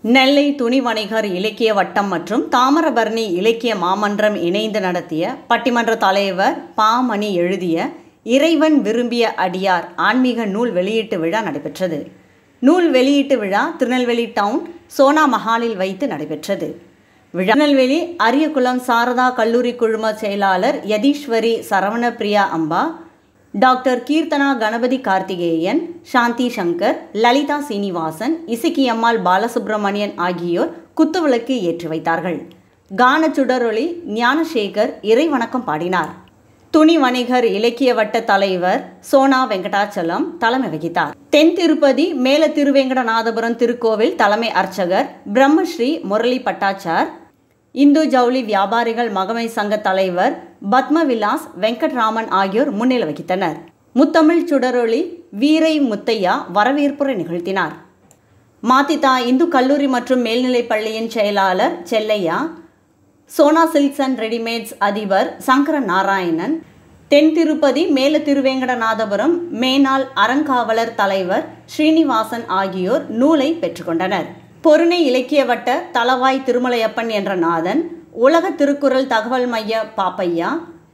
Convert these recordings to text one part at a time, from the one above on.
நெல்லை துணி வணிகர் இலக்கிய வட்டம் மற்றும் தாமிரபரணி இலக்கிய மாமன்றம் இணைந்து நடத்திய பட்டிமன்ற தலைவர் பாமணி எழுதிய இறைவன் விரும்பிய அடியார் ஆன்மீக நூல் வெளியீட்டு விழா நடைபெற்றது நூல் வெளியீட்டு விழா திருநெல்வேலி டவுன் சோனா மஹாலில் வைத்து நடைபெற்றது விழா திருநெல்வேலி அரியகுளம் சாரதா கல்லூரி குழும செயலாளர் யதீஸ்வரி சரவணபிரியா அம்பா டாக்டர் கீர்த்தனா கணபதி கார்த்திகேயன் சாந்தி சங்கர் லலிதா சீனிவாசன் இசக்கியம்மாள் பாலசுப்ரமணியன் ஆகியோர் குத்துவிளக்கு ஏற்றி வைத்தார்கள் கான சுடரொளி ஞானசேகர் இறை வணக்கம் பாடினார் துணி வணிகர் இலக்கிய வட்ட தலைவர் சோனா வெங்கடாச்சலம் தலைமை வகித்தார் தென் திருப்பதி மேல திருவேங்கடநாதபுரம் திருக்கோவில் தலைமை அர்ச்சகர் பிரம்மஸ்ரீ முரளி பட்டாச்சார் இந்து ஜவுளி வியாபாரிகள் மகமை சங்க தலைவர் பத்மவிலாஸ் வெங்கட்ராமன் ஆகியோர் முன்னிலை வகித்தனர் முத்தமிழ் சுடரொளி வீரை முத்தையா வரவேற்புரை நிகழ்த்தினார் மாத்திதா இந்து கல்லூரி மற்றும் மேல்நிலைப் பள்ளியின் செயலாளர் Chellaiah Sona silks and readymades அதிபர் சங்கர நாராயணன் தென் திருப்பதி மேல திருவேங்கடநாதபுரம் மேனாள் அறங்காவலர் தலைவர் ஸ்ரீனிவாசன் ஆகியோர் நூலை பெற்றுக்கொண்டனர் பொருணை இலக்கிய வட்ட தளவாய் திருமலையப்பன் என்ற நாதன் உலக திருக்குறள் தகவல் மைய பாப்பையா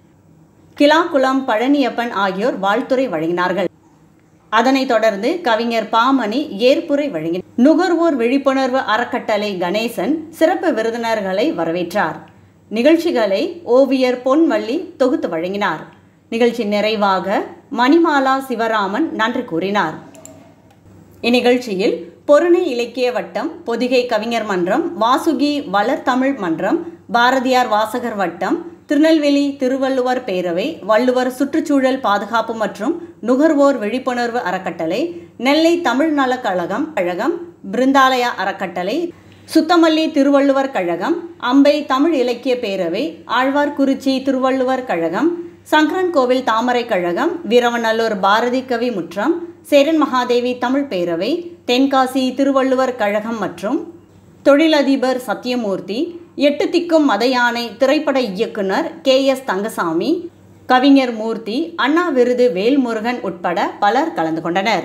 கிலாக்குளம் பழனியப்பன் ஆகியோர் வாழ்த்துரை வழங்கினார்கள் அதனைத் தொடர்ந்து கவிஞர் பாமணி ஏற்புரை வழங்கினார் நுகர்வோர் விழிப்புணர்வு அறக்கட்டளை கணேசன் சிறப்பு விருந்தினர்களை வரவேற்றார் நிகழ்ச்சிகளை ஓவியர் பொன்வள்ளி தொகுத்து வழங்கினார் நிகழ்ச்சி நிறைவாக மணிமாலா சிவராமன் நன்றி கூறினார் இந்நிகழ்ச்சியில் பொருணை இலக்கிய வட்டம் பொதிகை கவிஞர் மன்றம் வாசுகி வளர்தமிழ் மன்றம் பாரதியார் வாசகர் வட்டம் திருநெல்வேலி திருவள்ளுவர் பேரவை வள்ளுவர் சுற்றுச்சூழல் பாதுகாப்பு மற்றும் நுகர்வோர் விழிப்புணர்வு அறக்கட்டளை நெல்லை தமிழ் நலக் கழகம் கழகம் பிருந்தாலயா அறக்கட்டளை சுத்தமல்லி திருவள்ளுவர் கழகம் அம்பை தமிழ் இலக்கிய பேரவை ஆழ்வார்குறிச்சி திருவள்ளுவர் கழகம் சங்கரன் கோவில் தாமரை கழகம் வீரவநல்லூர் பாரதி கவி முற்றம் சேரன் மகாதேவி தமிழ் பேரவை தென்காசி திருவள்ளுவர் கழகம் மற்றும் தொழிலதிபர் சத்யமூர்த்தி எட்டு திக்கும் மத யானை திரைப்பட இயக்குனர் கே எஸ் தங்கசாமி கவிஞர் மூர்த்தி அண்ணா விருது வேல்முருகன் உட்பட பலர் கலந்து கொண்டனர்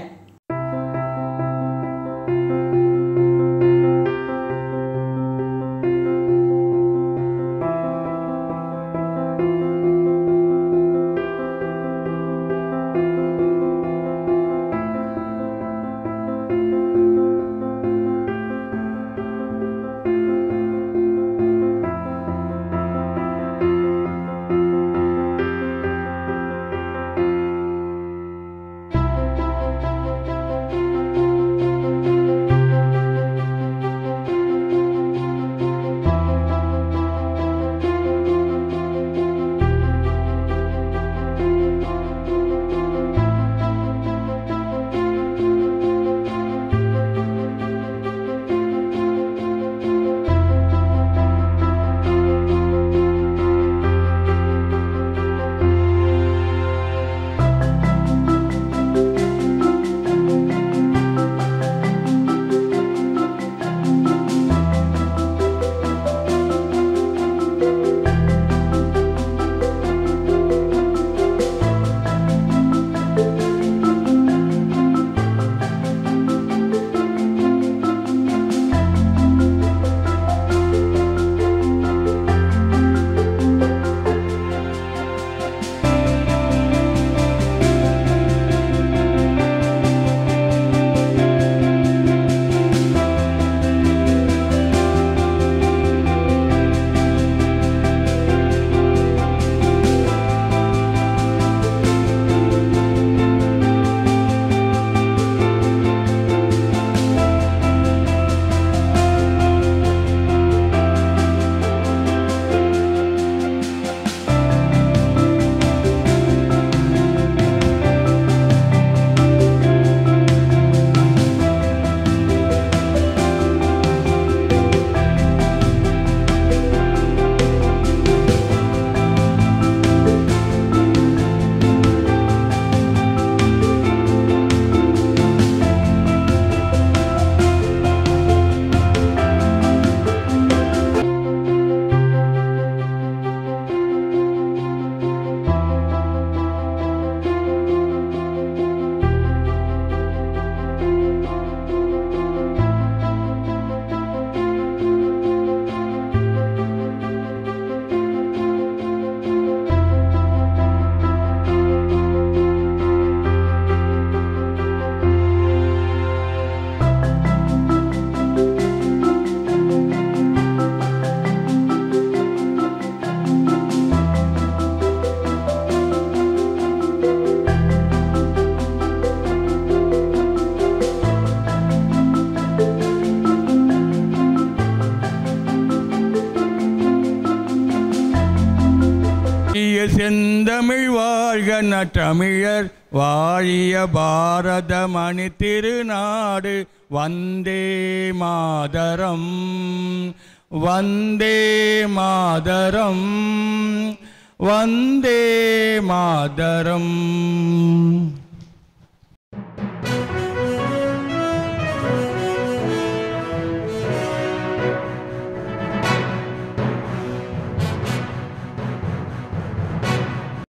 இய செந்தமிழ் வாழ்க நற்றமிழர் வாழிய பாரத மணி திருநாடு வந்தே மாதரம் வந்தே மாதரம் வந்தே மாதரம்